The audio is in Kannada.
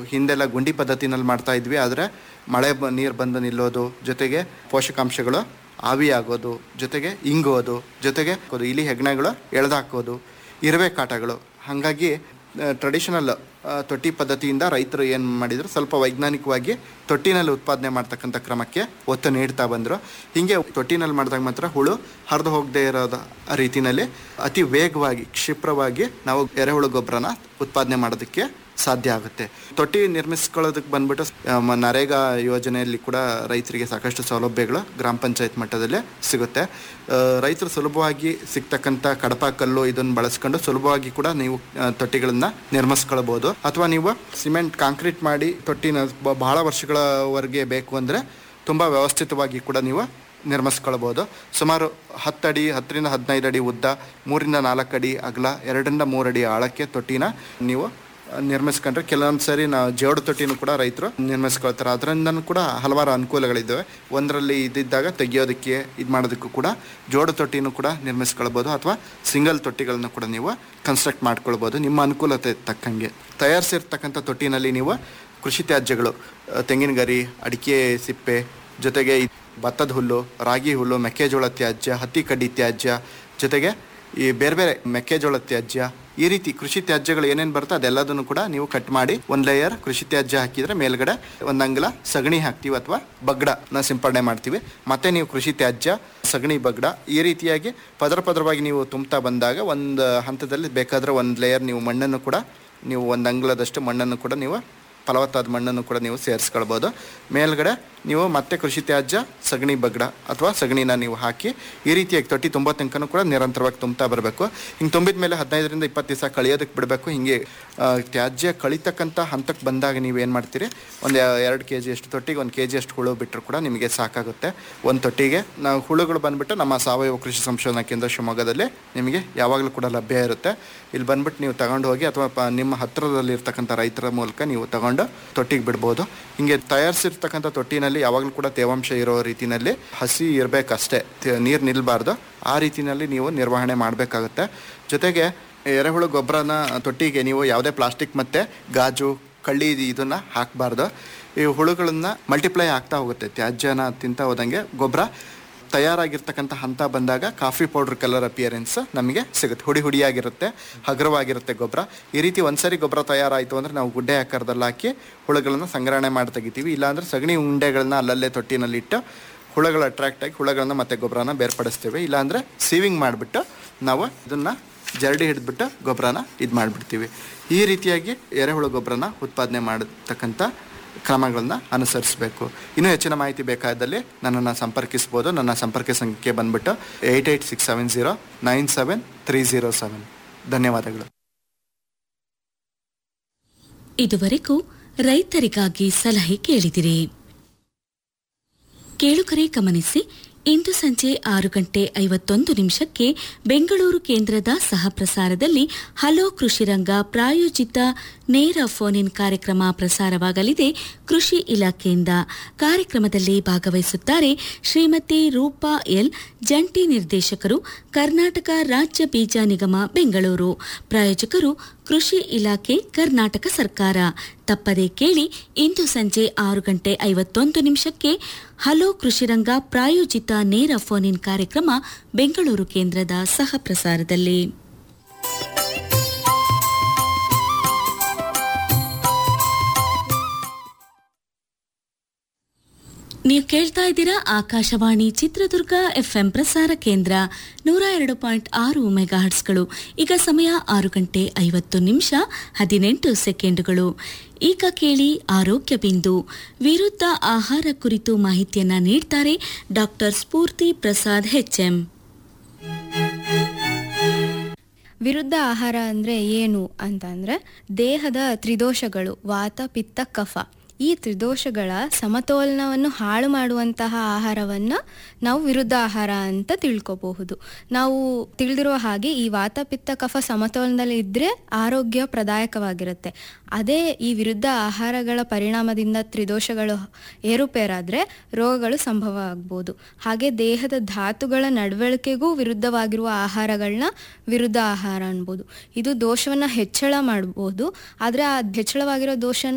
ಹಿಂದೆಲ್ಲ ಗುಂಡಿ ಪದ್ಧತಿನಲ್ಲಿ ಮಾಡ್ತಾ ಇದ್ವಿ ಆದರೆ ಮಳೆ ಬ ನೀರು ಬಂದು ನಿಲ್ಲೋದು ಜೊತೆಗೆ ಪೋಷಕಾಂಶಗಳು ಆವಿಯಾಗೋದು ಜೊತೆಗೆ ಇಂಗೋದು ಜೊತೆಗೆ ಇಲಿ ಹೆಗ್ಣಗಳು ಎಳೆದಾಕೋದು ಇರುವೆ ಕಾಟಗಳು ಹಾಗಾಗಿ ಟ್ರೆಡಿಷನಲ್ ತೊಟ್ಟಿ ಪದ್ಧತಿಯಿಂದ ರೈತರು ಏನು ಮಾಡಿದ್ರು ಸ್ವಲ್ಪ ವೈಜ್ಞಾನಿಕವಾಗಿ ತೊಟ್ಟಿನಲ್ಲಿ ಉತ್ಪಾದನೆ ಮಾಡ್ತಕ್ಕಂಥ ಕ್ರಮಕ್ಕೆ ಒತ್ತು ನೀಡ್ತಾ ಬಂದರು ಹೀಗೆ ತೊಟ್ಟಿನಲ್ಲಿ ಮಾಡಿದಾಗ ಮಾತ್ರ ಹುಳು ಹರಿದು ಹೋಗದೆ ಇರೋದ ರೀತಿಯಲ್ಲಿ ಅತಿ ವೇಗವಾಗಿ ಕ್ಷಿಪ್ರವಾಗಿ ನಾವು ಎರೆಹುಳು ಗೊಬ್ಬರನ ಉತ್ಪಾದನೆ ಮಾಡೋದಕ್ಕೆ ಸಾಧ್ಯ ಆಗುತ್ತೆ ತೊಟ್ಟಿ ನಿರ್ಮಿಸ್ಕೊಳ್ಳೋದಕ್ಕೆ ಬಂದ್ಬಿಟ್ಟು ಆ, ಮ- ನರೇಗಾ ಯೋಜನೆಯಲ್ಲಿ ಕೂಡ ರೈತರಿಗೆ ಸಾಕಷ್ಟು ಸೌಲಭ್ಯಗಳು ಗ್ರಾಮ ಪಂಚಾಯತ್ ಮಟ್ಟದಲ್ಲೇ ಸಿಗುತ್ತೆ ಆ, ರೈತರು ಸುಲಭವಾಗಿ ಸಿಗ್ತಕ್ಕಂಥ ಕಡಪ ಕಲ್ಲು ಇದನ್ನು ಬಳಸ್ಕೊಂಡು ಸುಲಭವಾಗಿ ಕೂಡ ನೀವು ಆ, ತೊಟ್ಟಿಗಳನ್ನ ನಿರ್ಮಿಸ್ಕೊಳ್ಬೋದು ಅಥವಾ ನೀವು ಸಿಮೆಂಟ್ ಕಾಂಕ್ರೀಟ್ ಮಾಡಿ ತೊಟ್ಟಿನ ಬ- ಬಹಳ ವರ್ಷಗಳವರೆಗೆ ಬೇಕು ಅಂದರೆ ತುಂಬ ವ್ಯವಸ್ಥಿತವಾಗಿ ಕೂಡ ನೀವು ನಿರ್ಮಿಸ್ಕೊಳ್ಬೋದು ಸುಮಾರು ಹತ್ತಡಿ ಹತ್ತರಿಂದ ಹದಿನೈದು ಅಡಿ ಉದ್ದ ಮೂರಿಂದ ನಾಲ್ಕು ಅಡಿ ಅಗಲ ಎರಡರಿಂದ ಮೂರು ಅಡಿ ಆಳಕ್ಕೆ ತೊಟ್ಟಿನ ನೀವು ನಿರ್ಮಿಸ್ಕೊಂಡ್ರೆ ಕೆಲವೊಂದು ಸರಿ ನಾವು ಜೋಡು ತೊಟ್ಟಿನೂ ಕೂಡ ರೈತರು ನಿರ್ಮಿಸ್ಕೊಳ್ತಾರೆ ಅದರಿಂದನೂ ಕೂಡ ಹಲವಾರು ಅನುಕೂಲಗಳಿದ್ದಾವೆ ಒಂದರಲ್ಲಿ ಇದ್ದಿದ್ದಾಗ ತೆಗಿಯೋದಕ್ಕೆ ಇದು ಮಾಡೋದಕ್ಕೂ ಕೂಡ ಜೋಡು ತೊಟ್ಟಿನೂ ಕೂಡ ನಿರ್ಮಿಸ್ಕೊಳ್ಬೋದು ಅಥವಾ ಸಿಂಗಲ್ ತೊಟ್ಟಿಗಳನ್ನ ಕೂಡ ನೀವು ಕನ್ಸ್ಟ್ರಕ್ಟ್ ಮಾಡ್ಕೊಳ್ಬೋದು ನಿಮ್ಮ ಅನುಕೂಲತೆ ತಕ್ಕಂಗೆ ತಯಾರಿಸಿರ್ತಕ್ಕಂಥ ತೊಟ್ಟಿನಲ್ಲಿ ನೀವು ಕೃಷಿ ತ್ಯಾಜ್ಯಗಳು ಆ, ತೆಂಗಿನ ಗರಿ ಅಡಿಕೆ ಸಿಪ್ಪೆ ಜೊತೆಗೆ ಈ ಭತ್ತದ ಹುಲ್ಲು ರಾಗಿ ಹುಲ್ಲು ಮೆಕ್ಕೆಜೋಳ ತ್ಯಾಜ್ಯ ಹತ್ತಿ ಕಡ್ಡಿ ತ್ಯಾಜ್ಯ ಜೊತೆಗೆ ಈ ಬೇರೆ ಬೇರೆ ಮೆಕ್ಕೆಜೋಳ ತ್ಯಾಜ್ಯ ಈ ರೀತಿ ಕೃಷಿ ತ್ಯಾಜ್ಯಗಳು ಏನೇನು ಬರುತ್ತೆ ಅದೆಲ್ಲದನ್ನು ಕೂಡ ನೀವು ಕಟ್ ಮಾಡಿ ಒಂದು ಲೇಯರ್ ಕೃಷಿ ತ್ಯಾಜ್ಯ ಹಾಕಿದ್ರೆ ಮೇಲ್ಗಡೆ ಒಂದು ಅಂಗಲ ಸಗಣಿ ಹಾಕ್ತೀವಿ ಅಥವಾ ಬಗ್ಗಡನ ಸಿಂಪಡಣೆ ಮಾಡ್ತೀವಿ ಮತ್ತೆ ನೀವು ಕೃಷಿ ತ್ಯಾಜ್ಯ ಸಗಣಿ ಬಗ್ಗಡ ಈ ರೀತಿಯಾಗಿ ಪದರ ಪದರವಾಗಿ ನೀವು ತುಂಬ್ತಾ ಬಂದಾಗ ಒಂದು ಹಂತದಲ್ಲಿ ಬೇಕಾದ್ರೆ ಒಂದು ಲೇಯರ್ ನೀವು ಮಣ್ಣನ್ನು ಕೂಡ ನೀವು ಒಂದು ಅಂಗ್ಲದಷ್ಟು ಮಣ್ಣನ್ನು ಕೂಡ ನೀವು ಫಲವತ್ತಾದ ಮಣ್ಣನ್ನು ಕೂಡ ನೀವು ಸೇರಿಸ್ಕೊಳ್ಬೋದು ಮೇಲ್ಗಡೆ ನೀವು ಮತ್ತೆ ಕೃಷಿ ತ್ಯಾಜ್ಯ ಸಗಣಿ ಬಗ್ಗಡ ಅಥವಾ ಸಗಣಿನ ನೀವು ಹಾಕಿ ಈ ರೀತಿಯಾಗಿ ತೊಟ್ಟಿ ತುಂಬೋ ತನಕನೂ ಕೂಡ ನಿರಂತರವಾಗಿ ತುಂಬ್ತಾ ಬರಬೇಕು ಹಿಂಗೆ ತುಂಬಿದ ಮೇಲೆ ಹದಿನೈದರಿಂದ ಇಪ್ಪತ್ತು ದಿವಸ ಕಳಿಯೋದಕ್ಕೆ ಬಿಡಬೇಕು ಹಿಂಗೆ ಆ, ತ್ಯಾಜ್ಯ ಕಳಿತಕ್ಕಂಥ ಹಂತಕ್ಕೆ ಬಂದಾಗ ನೀವು ಏನು ಮಾಡ್ತೀರಿ ಒಂದು ಎರಡು ಕೆ ಜಿ ಅಷ್ಟು ತೊಟ್ಟಿಗೆ ಒಂದು ಕೆ ಜಿ ಅಷ್ಟು ಹುಳು ಬಿಟ್ಟರು ಕೂಡ ನಿಮಗೆ ಸಾಕಾಗುತ್ತೆ ಒಂದು ತೊಟ್ಟಿಗೆ ನಾವು ಹುಳುಗಳು ಬಂದ್ಬಿಟ್ಟು ನಮ್ಮ ಸಾವಯವ ಕೃಷಿ ಸಂಶೋಧನಾ ಕೇಂದ್ರ ಶಿವಮೊಗ್ಗದಲ್ಲಿ ನಿಮಗೆ ಯಾವಾಗಲೂ ಕೂಡ ಲಭ್ಯ ಇರುತ್ತೆ ಇಲ್ಲಿ ಬಂದ್ಬಿಟ್ಟು ನೀವು ತಗೊಂಡು ಹೋಗಿ ಅಥವಾ ಪ- ನಿಮ್ಮ ಹತ್ತಿರದಲ್ಲಿ ಇರ್ತಕ್ಕಂಥ ರೈತರ ಮೂಲಕ ನೀವು ತಗೊಂಡು ತೊಟ್ಟಿಗೆ ಬಿಡ್ಬೋದು ಹಿಂಗೆ ತಯಾರಿಸಿರ್ತಕ್ಕಂಥ ತೊಟ್ಟಿನಲ್ಲಿ ಯಾವಾಗಲೂ ಕೂಡ ತೇವಾಂಶ ಇರೋ ರೀತಿನಲ್ಲಿ ಹಸಿ ಇರಬೇಕಷ್ಟೇ ನೀರು ನಿಲ್ಲಬಾರ್ದು ಆ ರೀತಿನಲ್ಲಿ ನೀವು ನಿರ್ವಹಣೆ ಮಾಡಬೇಕಾಗುತ್ತೆ ಜೊತೆಗೆ ಎರೆಹುಳು ಗೊಬ್ಬರನ ತೊಟ್ಟಿಗೆ ನೀವು ಯಾವುದೇ ಪ್ಲಾಸ್ಟಿಕ್ ಮತ್ತು ಗಾಜು ಕಳ್ಳಿ ಇದನ್ನು ಹಾಕಬಾರ್ದು ಈ ಹುಳುಗಳನ್ನ ಮಲ್ಟಿಪ್ಲೈ ಆಗ್ತಾ ಹೋಗುತ್ತೆ ತ್ಯಾಜ್ಯನ ತಿಂತಾ ಹೋದಂಗೆ ಗೊಬ್ಬರ ತಯಾರಾಗಿರ್ತಕ್ಕಂಥ ಹಂತ ಬಂದಾಗ ಕಾಫಿ ಪೌಡರ್ ಕಲರ್ ಅಪಿಯರೆನ್ಸ್ ನಮಗೆ ಸಿಗುತ್ತೆ ಹುಡಿ ಹುಡಿಯಾಗಿರುತ್ತೆ ಹಗುರವಾಗಿರುತ್ತೆ ಗೊಬ್ಬರ ಈ ರೀತಿ ಒಂದ್ಸರಿ ಗೊಬ್ಬರ ತಯಾರಾಯಿತು ಅಂದರೆ ನಾವು ಗುಡ್ಡೆ ಆಕಾರದಲ್ಲಿ ಹಾಕಿ ಹುಳುಗಳನ್ನ ಸಂಗ್ರಹಣೆ ಮಾಡಿ ತೆಗಿತೀವಿ ಇಲ್ಲಾಂದ್ರೆ ಸಗಣಿ ಉಂಡೆಗಳನ್ನ ಅಲ್ಲಲ್ಲೇ ತೊಟ್ಟಿನಲ್ಲಿ ಇಟ್ಟು ಹುಳುಗಳು ಅಟ್ರಾಕ್ಟ್ ಆಗಿ ಹುಳುಗಳನ್ನ ಮತ್ತೆ ಗೊಬ್ಬರನ ಬೇರ್ಪಡಿಸ್ತೇವೆ ಇಲ್ಲಾಂದ್ರೆ ಸೀವಿಂಗ್ ಮಾಡಿಬಿಟ್ಟು ನಾವು ಇದನ್ನ ಜರಡಿ ಹಿಡಿದ್ಬಿಟ್ಟು ಗೊಬ್ಬರನ ಇದು ಮಾಡಿಬಿಡ್ತೀವಿ ಈ ರೀತಿಯಾಗಿ ಎರೆಹುಳು ಗೊಬ್ಬರನ ಉತ್ಪಾದನೆ ಮಾಡತಕ್ಕಂಥ ಕ್ರಮಗಳನ್ನ ಅನುಸರಿಸಬೇಕು ಇನ್ನೂ ಹೆಚ್ಚಿನ ಮಾಹಿತಿ ಬೇಕಾದಲ್ಲಿ ನನ್ನನ್ನು ಸಂಪರ್ಕಿಸ್ಬೋದು ನನ್ನ ಸಂಪರ್ಕ ಸಂಖ್ಯೆ ಬಂದ್ಬಿಟ್ಟು eight eight six seven zero nine seven three zero seven ಧನ್ಯವಾದಗಳು ಇದುವರೆಗೂ ರೈತರಿಗಾಗಿ ಸಲಹೆ ಕೇಳಿದಿರಿ ಕೇಳುಗರೆ ಗಮನಿಸಿ ಇಂದು ಸಂಜೆ ಆರು ಗಂಟೆ ಐವತ್ತೊಂದು ನಿಮಿಷಕ್ಕೆ ಬೆಂಗಳೂರು ಕೇಂದ್ರದ ಸಹ ಪ್ರಸಾರದಲ್ಲಿ ಹಲೋ ಕೃಷಿರಂಗ ಪ್ರಾಯೋಜಿತ ನೇರ ಫೋನ್ ಇನ್ ಕಾರ್ಯಕ್ರಮ ಪ್ರಸಾರವಾಗಲಿದೆ ಕೃಷಿ ಇಲಾಖೆಯಿಂದ ಕಾರ್ಯಕ್ರಮದಲ್ಲಿ ಭಾಗವಹಿಸುತ್ತಾರೆ ಶ್ರೀಮತಿ ರೂಪಾ ಎಲ್ ಜಂಟಿ ನಿರ್ದೇಶಕರು ಕರ್ನಾಟಕ ರಾಜ್ಯ ಬೀಜ ನಿಗಮ ಬೆಂಗಳೂರು ಪ್ರಾಯೋಜಕರು ಕೃಷಿ ಇಲಾಖೆ ಕರ್ನಾಟಕ ಸರ್ಕಾರ ತಪ್ಪದೆ ಕೇಳಿ ಇಂದು ಸಂಜೆ ಆರು ಗಂಟೆ ಐವತ್ತೊಂದು ನಿಮಿಷಕ್ಕೆ ಹಲೋ ಕೃಷಿರಂಗ ಪ್ರಾಯೋಜಿತ ನೇರ ಫೋನ್ ಇನ್ ಕಾರ್ಯಕ್ರಮ ಬೆಂಗಳೂರು ಕೇಂದ್ರದ ಸಹ ಪ್ರಸಾರದಲ್ಲಿ ನೀವು ಕೇಳ್ತಾ ಇದ್ದೀರಾ ಆಕಾಶವಾಣಿ ಚಿತ್ರದುರ್ಗ ಎಫ್ಎಂ ಪ್ರಸಾರ ಕೇಂದ್ರ ನೂರ ಎರಡು ಪಾಯಿಂಟ್ ಆರು ಮೆಗಾಹರ್ಟ್ಸ್ಗಳು ಈಗ ಸಮಯ ಆರು ಗಂಟೆ ಐವತ್ತು ನಿಮಿಷ ಹದಿನೆಂಟು ಸೆಕೆಂಡುಗಳು ಈಗ ಕೇಳಿ ಆರೋಗ್ಯ ಬಿಂದು ವಿರುದ್ಧ ಆಹಾರ ಕುರಿತು ಮಾಹಿತಿಯನ್ನ ನೀಡ್ತಾರೆ ಡಾಕ್ಟರ್ ಸ್ಫೂರ್ತಿ ಪ್ರಸಾದ್ ಹೆಚ್ಎಂ ವಿರುದ್ಧ ಆಹಾರ ಅಂದರೆ ಏನು ಅಂತ ಅಂದರೆ ದೇಹದ ತ್ರಿದೋಷಗಳು ವಾತ ಪಿತ್ತ ಕಫ ಈ ತ್ರಿದೋಷಗಳ ಸಮತೋಲನವನ್ನು ಹಾಳು ಮಾಡುವಂತಹ ಆಹಾರವನ್ನು ನಾವು ವಿರುದ್ಧ ಆಹಾರ ಅಂತ ತಿಳ್ಕೋಬಹುದು ನಾವು ತಿಳಿದಿರುವ ಹಾಗೆ ಈ ವಾತ ಪಿತ್ತ ಕಫ ಸಮತೋಲನದಲ್ಲಿ ಇದ್ದರೆ ಆರೋಗ್ಯ ಪ್ರದಾಯಕವಾಗಿರುತ್ತೆ ಅದೇ ಈ ವಿರುದ್ಧ ಆಹಾರಗಳ ಪರಿಣಾಮದಿಂದ ತ್ರಿದೋಷಗಳು ಏರುಪೇರಾದರೆ ರೋಗಗಳು ಸಂಭವ ಆಗ್ಬೋದು ಹಾಗೆ ದೇಹದ ಧಾತುಗಳ ನಡವಳಿಕೆಗೂ ವಿರುದ್ಧವಾಗಿರುವ ಆಹಾರಗಳನ್ನ ವಿರುದ್ಧ ಆಹಾರ ಅನ್ಬೋದು ಇದು ದೋಷವನ್ನು ಹೆಚ್ಚಳ ಮಾಡ್ಬೋದು ಆದರೆ ಆ ಹೆಚ್ಚಳವಾಗಿರೋ ದೋಷನ